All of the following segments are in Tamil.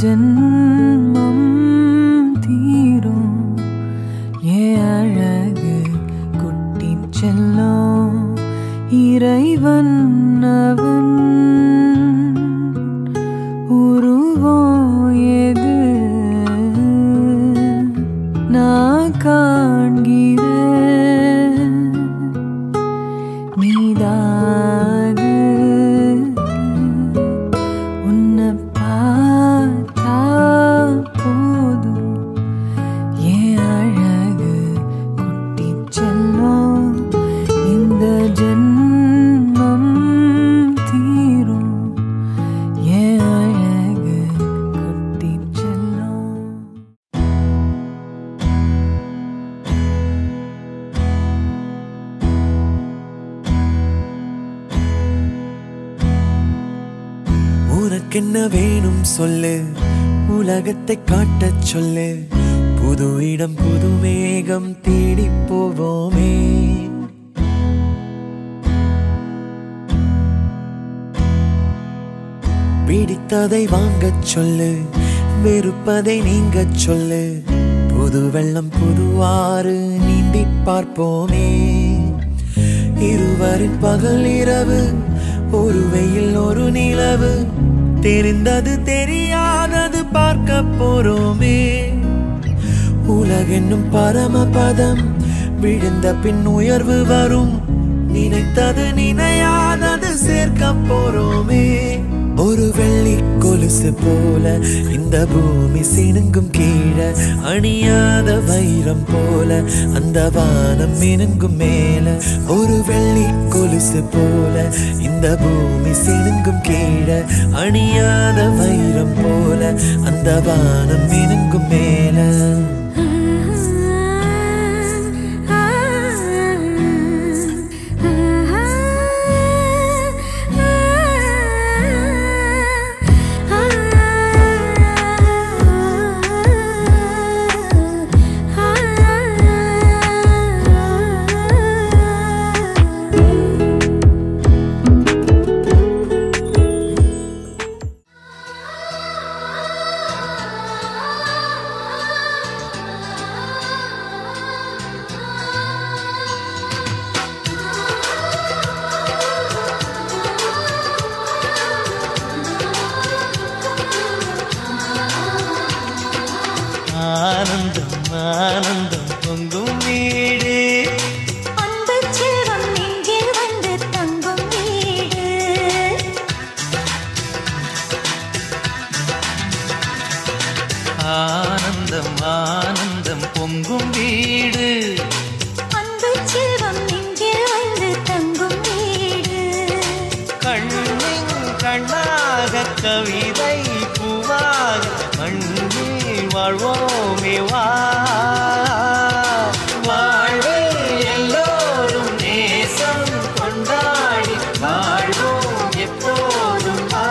ஜென்மம் தீரும் ஏ அழகு குட்டி செல்லம் இறைவன் அவன் உருவம் எது நான் காண்கிறேன் நீதாது உன்னை பார்த்தா போதும் ஏன் அழகு குட்டி செல்லம் இந்த ஜென்மம் தீரும் ஏன் அழகு குட்டி செல்லம் உனக்கென்ன வேணும் சொல்லு உலகத்தை காட்டச் சொல்லு புது இடம் புது மேகம் தேடி போவோமே பிடித்ததை வாங்கச் சொல்லு வெறுப்பதை நீங்கச் சொல்லு புது வெள்ளம் புது ஆறு நீந்தி பார்ப்போமே இருவரின் பகல் இரவு ஒரு வெயில் ஒரு நிலவு தெரிந்தது தெரியாதது பார்க்க போறோமே உலகென்னும் பரமபதம் விழுந்த பின் உயர்வு வரும் நினைத்தது நினையாதது சேர்க்க போறோமே ஒரு வெள்ளி கொலுசு போல இந்த பூமி சினுங்கும் கீழே அணியாத வைரம் போல அந்த வானம் மினுங்கும் மேல ஒரு வெள்ளி கொலுசு போல இந்த பூமி சினுங்கும் கீழே அணியாத வைரம் போல அந்த வானம் மினுங்கும் மேல ஆனந்தம் ஆனந்தம் பொங்கும் வீடு அன்பு செல்வம் நெஞ்சில் வந்து தங்கும் வீடு ஆனந்தம் ஆனந்தம் பொங்கும் வீடு அன்பு செல்வம் நெஞ்சில் வந்து தங்கும் வீடு கண்ணின் கண்ணாக கவிதை பூவாக மண்ணில் வாழ்வோமே வா வாழ்வில் எல்லோரும் நேசம் கொண்டாடி வாழ்வோம் எப்போதும் வா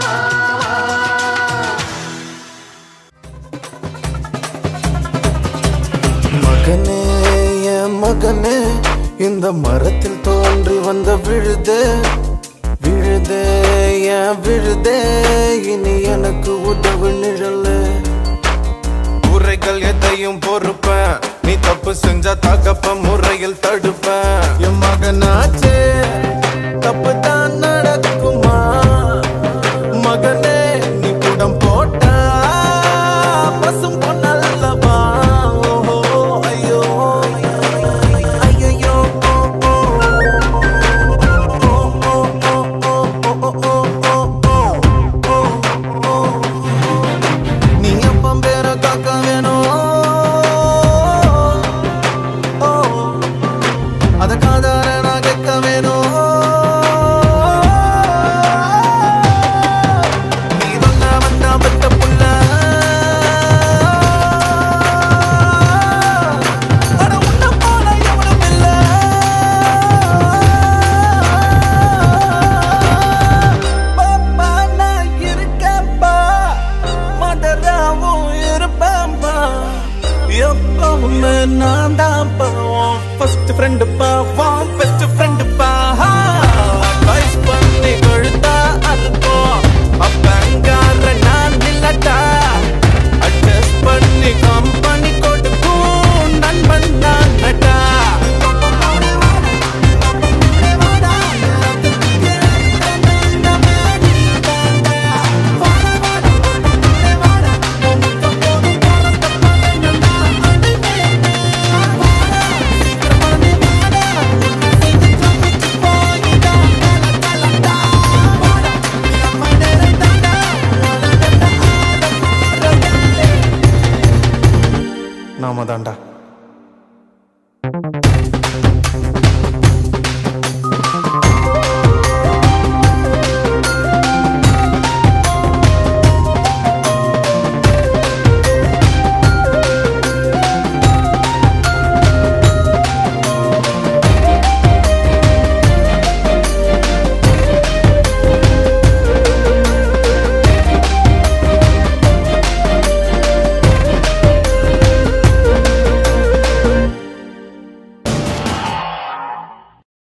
மகனே என் மகனே இந்த மரத்தில் தோன்றி வந்த விழுதே விழுதே என் விழுதே இனி எனக்கு உதவு நிழலு உரைகள் எதையும் பொறுப்பேன் நீ தப்பு செஞ்சா தகப்ப முறையில் தடுப்பேன் என் மகனாச்சே தப்பு தான் நடக்குமா மகனே நீ குடம் போட்டா பசும் பொன்னல்லவா ஓஹோ ஐயோ ஐயோ ஓ நீ அப்பம் பேர காக்க வேணும் அத காதார நான் கேட்க வேணும் நீ வந்த வந்த பட்ட புள்ள அட உன்னை போல எவனும் இல்ல பாப்பா நான் இருக்கேன்பா மதராவும் இருப்பேன்பா எப்பவுமே நான் தான்ப்பா ஃபர்ஸ்ட் ஃப்ரெண்டுப்பா வான் பெஸ்ட் ஃப்ரெண்டுப்பா அட்வைஸ் பண்ணி கழுத்தா அறுக்கும் அப்பங்கார நான் இல்லட்டா நாம தான்டா